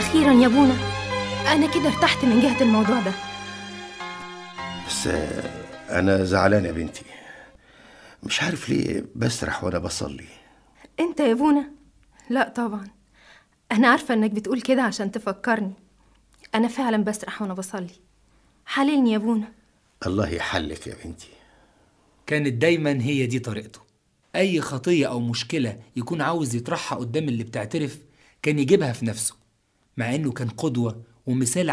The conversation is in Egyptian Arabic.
أخيرا يا بونا أنا كده ارتحت من جهة الموضوع ده بس آه، انا زعلان يا بنتي مش عارف ليه بسرح وانا بصلي أنت يا بونا لا طبعا أنا عارفة إنك بتقول كده عشان تفكرني أنا فعلا بسرح وأنا بصلي حللني يا بونا الله يحلك يا بنتي كانت دايما هي دي طريقته أي خطية أو مشكلة يكون عاوز يطرحها قدام اللي بتعترف كان يجيبها في نفسه مع إنه كان قدوة ومثال